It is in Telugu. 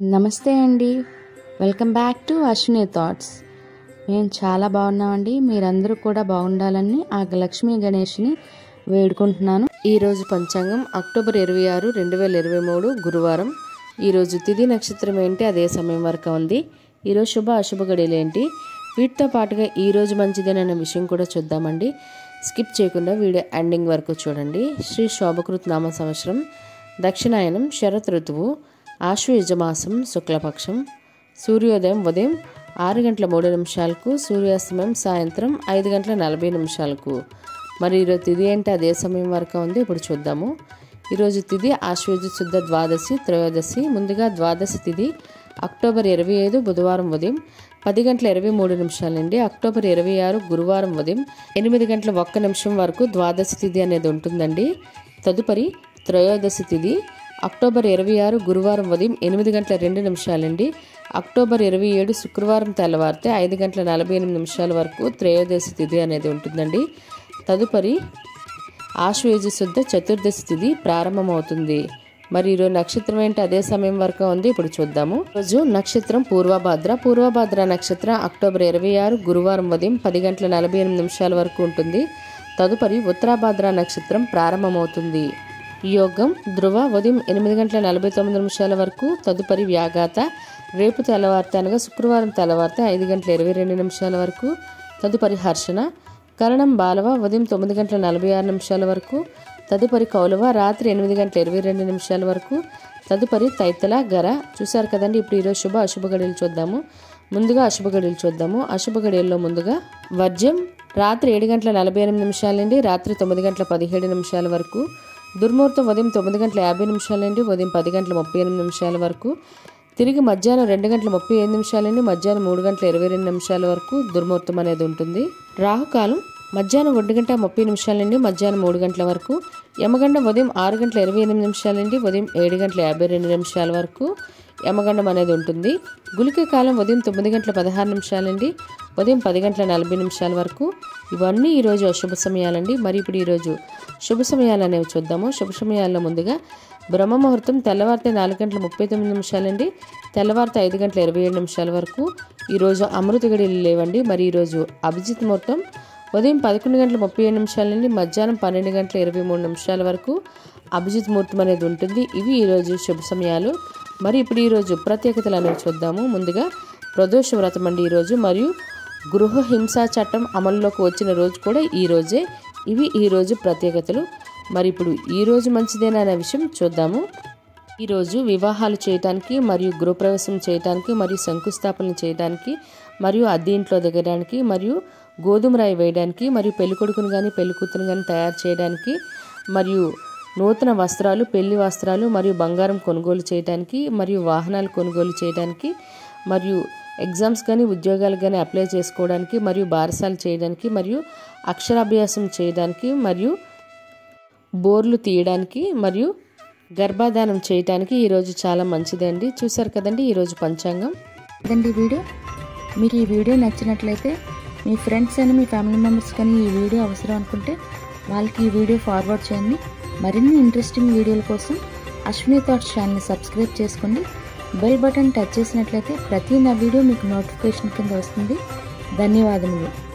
నమస్తే అండి welcome back to Ashwini thoughts మేము చాలా బాగున్నామండి మీరందరూ కూడా బాగుండాలని ఆ లక్ష్మీ గణేష్ని వేడుకుంటున్నాను ఈరోజు పంచాంగం అక్టోబర్ ఇరవై ఆరు రెండు వేల ఇరవై మూడు గురువారం ఈరోజు తిథి నక్షత్రం ఏంటి అదే సమయం వరకు ఉంది ఈరోజు శుభ అశుభ గడియలు ఏంటి వీటితో పాటుగా ఈరోజు మంచిదేనన్న విషయం కూడా చూద్దామండి స్కిప్ చేయకుండా వీడియో ఎండింగ్ వరకు చూడండి శ్రీ శోభకృత్ నామ సంవత్సరం దక్షిణాయనం శరత్ ఋతువు ఆశ్వయుజమాసం శుక్లపక్షం సూర్యోదయం ఉదయం ఆరు గంటల మూడు నిమిషాలకు సూర్యాస్తమయం సాయంత్రం ఐదు గంటల నలభై నిమిషాలకు మరి ఈరోజు తిథి ఏంటి అదే సమయం వరకు ఉంది ఇప్పుడు చూద్దాము ఈరోజు తిథి ఆశ్వయుజ శుద్ధ ద్వాదశి త్రయోదశి ముందుగా ద్వాదశి తిథి అక్టోబర్ ఇరవై ఐదు బుధవారం ఉదయం పది గంటల ఇరవై మూడు నిమిషాల నుండి అక్టోబర్ ఇరవై ఆరు గురువారం ఉదయం ఎనిమిది గంటల ఒక్క నిమిషం వరకు ద్వాదశి తిథి అనేది ఉంటుందండి తదుపరి త్రయోదశి తిథి అక్టోబర్ ఇరవై ఆరు గురువారం ఉదయం ఎనిమిది గంటల రెండు నిమిషాలండి అక్టోబర్ ఇరవై ఏడు శుక్రవారం తెల్లవారితే ఐదు గంటల నలభై ఎనిమిది నిమిషాల వరకు త్రయోదశి తిథి అనేది ఉంటుందండి తదుపరి ఆశ్వేజ శుద్ధ చతుర్దశి తిథి ప్రారంభమవుతుంది మరి ఈరోజు నక్షత్రం ఏంటి అదే సమయం వరకు ఉంది ఇప్పుడు చూద్దాము రోజు నక్షత్రం పూర్వభాద్ర పూర్వభాద్ర నక్షత్రం అక్టోబర్ ఇరవై ఆరు గురువారం ఉదయం పది గంటల నలభై ఎనిమిది నిమిషాల వరకు ఉంటుంది తదుపరి ఉత్తరాభాద్ర నక్షత్రం ప్రారంభమవుతుంది యోగం ధ్రువ ఉదయం ఎనిమిది గంటల నలభై తొమ్మిది నిమిషాల వరకు తదుపరి వ్యాఘాత రేపు తెల్లవారితే అనగా శుక్రవారం తెల్లవారితే ఐదు గంటల ఇరవై రెండు నిమిషాల వరకు తదుపరి హర్షణ కరణం బాలవ ఉదయం తొమ్మిది గంటల నలభై ఆరు నిమిషాల వరకు తదుపరి కౌలవ రాత్రి ఎనిమిది గంటల ఇరవై రెండు నిమిషాల వరకు తదుపరి తైతల గర చూసారు కదండి ఇప్పుడు ఈరోజు శుభ అశుభ గడియలు చూద్దాము ముందుగా అశుభ గడియలు చూద్దాము అశుభ గడియల్లో ముందుగా వర్జ్యం రాత్రి ఏడు గంటల నలభై ఎనిమిది నిమిషాల నుండి రాత్రి తొమ్మిది గంటల పదిహేడు నిమిషాల వరకు దుర్ముహూర్తం ఉదయం తొమ్మిది గంటల యాభై నిమిషాల నుండి ఉదయం పది గంటల ముప్పై ఎనిమిది నిమిషాల వరకు తిరిగి మధ్యాహ్నం రెండు గంటల ముప్పై ఐదు నిమిషాల నుండి మధ్యాహ్నం మూడు గంటల ఇరవై రెండు నిమిషాల వరకు దుర్ముహూర్తం అనేది ఉంటుంది రాహుకాలం మధ్యాహ్నం ఒంటి గంట ముప్పై నిమిషాల నుండి మధ్యాహ్నం మూడు గంటల వరకు యమగండం ఉదయం ఆరు గంటల ఇరవై ఎనిమిది నిమిషాల నుండి ఉదయం ఏడు గంటల యాభై రెండు నిమిషాల వరకు యమగండం అనేది ఉంటుంది గుళిక కాలం ఉదయం తొమ్మిది గంటల పదహారు నిమిషాల నుండి ఉదయం పది గంటల నలభై నిమిషాల వరకు ఇవన్నీ ఈరోజు అశుభ సమయాలండి మరి ఇప్పుడు ఈరోజు శుభ సమయాలు అనేవి చూద్దాము శుభ సమయాల్లో ముందుగా బ్రహ్మ ముహూర్తం తెల్లవారితే నాలుగు గంటల ముప్పై తొమ్మిది నిమిషాల నుండి తెల్లవారితే ఐదు గంటల ఇరవై ఏడు నిమిషాల వరకు ఈరోజు అమృత గడియలు లేవండి మరి ఈరోజు అభిజిత్ ముహూర్తం ఉదయం పదకొండు గంటల ముప్పై ఏడు నిమిషాల నుండి మధ్యాహ్నం పన్నెండు గంటల ఇరవై మూడు నిమిషాల వరకు అభిజిత్ ముహూర్తం అనేది ఉంటుంది ఇవి ఈరోజు శుభ సమయాలు మరి ఇప్పుడు ఈరోజు ప్రత్యేకతలు అనేవి చూద్దాము ముందుగా ప్రదోష వ్రతం అండి ఈరోజు మరియు గృహ హింసా చట్టం అమల్లోకి వచ్చిన రోజు కూడా ఈ రోజే ఇవి ఈరోజు ప్రత్యేకతలు మరి ఇప్పుడు ఈరోజు మంచిదేనా అనే విషయం చూద్దాము ఈరోజు వివాహాలు చేయడానికి మరియు గృహప్రవేశం చేయడానికి మరియు శంకుస్థాపన చేయడానికి మరియు అద్దె ఇంట్లో దిగడానికి మరియు గోధుమ రాయి వేయడానికి మరియు పెళ్ళికొడుకును కానీ పెళ్ళికూతురు కానీ తయారు చేయడానికి మరియు నూతన వస్త్రాలు పెళ్లి వస్త్రాలు మరియు బంగారం కొనుగోలు చేయడానికి మరియు వాహనాలు కొనుగోలు చేయడానికి మరియు ఎగ్జామ్స్ కానీ ఉద్యోగాలు కానీ అప్లై చేసుకోవడానికి మరియు బారసాలు చేయడానికి మరియు అక్షరాభ్యాసం చేయడానికి మరియు బోర్లు తీయడానికి మరియు గర్భాధానం చేయడానికి ఈరోజు చాలా మంచిదండి చూసారు కదండి ఈరోజు పంచాంగం అదండి ఈ వీడియో మీకు ఈ వీడియో నచ్చినట్లయితే మీ ఫ్రెండ్స్ అని మీ ఫ్యామిలీ మెంబర్స్ కానీ ఈ వీడియో అవసరం అనుకుంటే వాళ్ళకి ఈ వీడియో ఫార్వర్డ్ చేయండి మరిన్ని ఇంట్రెస్టింగ్ వీడియోల కోసం అశ్విని థాట్స్ ఛానల్ని సబ్స్క్రైబ్ చేసుకోండి బెల్ బటన్ టచ్ చేసినట్లయితే ప్రతి నా వీడియో మీకు నోటిఫికేషన్ కింద వస్తుంది ధన్యవాదములు